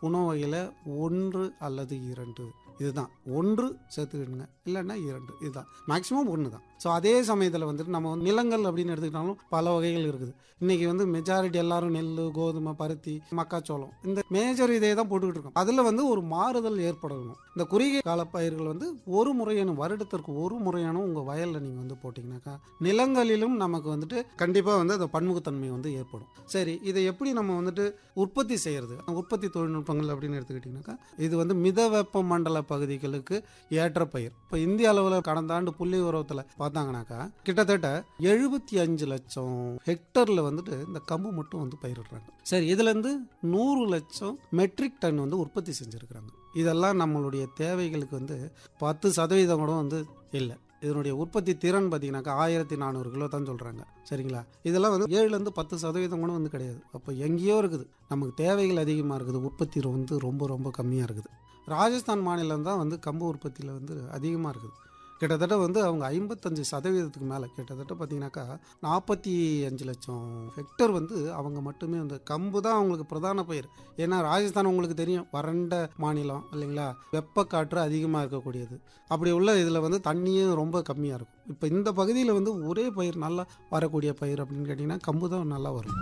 உணவு வகையில் ஒன்று அல்லது இரண்டு இதுதான் ஒன்று சேர்த்துக்கிடுங்க இல்லைன்னா இரண்டு இதுதான் மேக்ஸிமம் ஒன்று தான் ஸோ அதே சமயத்தில் வந்துட்டு நம்ம வந்து நிலங்கள் அப்படின்னு எடுத்துக்கிட்டாலும் பல வகைகள் இருக்குது இன்றைக்கி வந்து மெஜாரிட்டி எல்லாரும் நெல் கோதுமை பருத்தி மக்காச்சோளம் இந்த மேஜர் இதே தான் போட்டுக்கிட்டு இருக்கோம் அதில் வந்து ஒரு மாறுதல் ஏற்படணும் இந்த குறுகிய கால பயிர்கள் வந்து ஒரு முறையான வருடத்திற்கு ஒரு முறையான உங்கள் வயலில் நீங்கள் வந்து போட்டிங்கனாக்கா நிலங்களிலும் நமக்கு வந்துட்டு கண்டிப்பாக வந்து அந்த பன்முகத்தன்மை வந்து ஏற்படும் சரி இதை எப்படி நம்ம வந்துட்டு உற்பத்தி செய்கிறது உற்பத்தி தொழில்நுட்பங்கள் அப்படின்னு எடுத்துக்கிட்டிங்கனாக்கா இது வந்து மித வெப்ப மண்டல பகுதிகளுக்கு ஏற்ற பயிர் இப்போ இந்திய அளவில் கடந்த ஆண்டு புள்ளி உரவத்தில் பார்த்தாங்கனாக்கா கிட்டத்தட்ட எழுபத்தி அஞ்சு லட்சம் ஹெக்டரில் வந்துட்டு இந்த கம்பு மட்டும் வந்து பயிரிடுறாங்க சரி இதுலேருந்து நூறு லட்சம் மெட்ரிக் டன் வந்து உற்பத்தி செஞ்சுருக்கிறாங்க இதெல்லாம் நம்மளுடைய தேவைகளுக்கு வந்து பத்து சதவீதம் கூட வந்து இல்லை இதனுடைய உற்பத்தி திறன் பார்த்தீங்கன்னாக்கா ஆயிரத்தி நானூறு கிலோ தான் சொல்கிறாங்க சரிங்களா இதெல்லாம் வந்து ஏழுலேருந்து பத்து சதவீதம் கூட வந்து கிடையாது அப்போ எங்கேயோ இருக்குது நமக்கு தேவைகள் அதிகமாக இருக்குது உற்பத்தி வந்து ரொம்ப ரொம்ப கம்மியாக இருக்குது ராஜஸ்தான் மாநிலம் தான் வந்து கம்பு உற்பத்தியில் வந்து அதிகமாக இருக்குது கிட்டத்தட்ட வந்து அவங்க ஐம்பத்தஞ்சு சதவீதத்துக்கு மேலே கிட்டத்தட்ட பார்த்தீங்கன்னாக்கா நாற்பத்தி அஞ்சு லட்சம் ஹெக்டர் வந்து அவங்க மட்டுமே வந்து கம்பு தான் அவங்களுக்கு பிரதான பயிர் ஏன்னா ராஜஸ்தான் உங்களுக்கு தெரியும் வறண்ட மாநிலம் இல்லைங்களா வெப்பக்காற்று அதிகமாக இருக்கக்கூடியது அப்படி உள்ள இதில் வந்து தண்ணியும் ரொம்ப கம்மியாக இருக்கும் இப்போ இந்த பகுதியில் வந்து ஒரே பயிர் நல்லா வரக்கூடிய பயிர் அப்படின்னு கேட்டிங்கன்னா கம்பு தான் நல்லா வரும்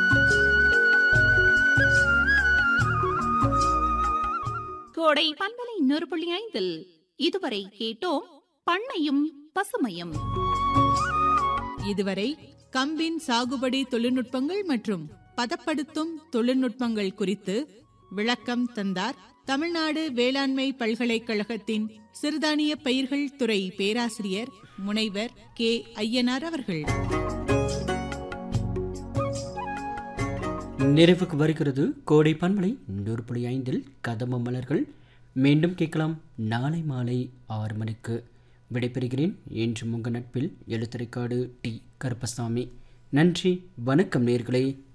கோடை பண்பலை இன்னொரு புள்ளி ஐந்தில் இதுவரை கேட்டோம் பண்ணையும் பசுமையும் இதுவரை கம்பின் சாகுபடி தொழில்நுட்பங்கள் மற்றும் பதப்படுத்தும் தொழில்நுட்பங்கள் குறித்து விளக்கம் தந்தார் தமிழ்நாடு வேளாண்மை பல்கலைக்கழகத்தின் சிறுதானிய பயிர்கள் துறை பேராசிரியர் முனைவர் கே ஐயனார் அவர்கள் நிறைவுக்கு வருகிறது கோடை பண்பலை நூறு புள்ளி ஐந்தில் கதம்ப மலர்கள் மீண்டும் கேட்கலாம் நாளை மாலை ஆறு மணிக்கு விடைபெறுகிறேன் என்று உங்கள் நட்பில் எழுத்துரைக்காடு டி கருப்பசாமி நன்றி வணக்கம் நேர்களே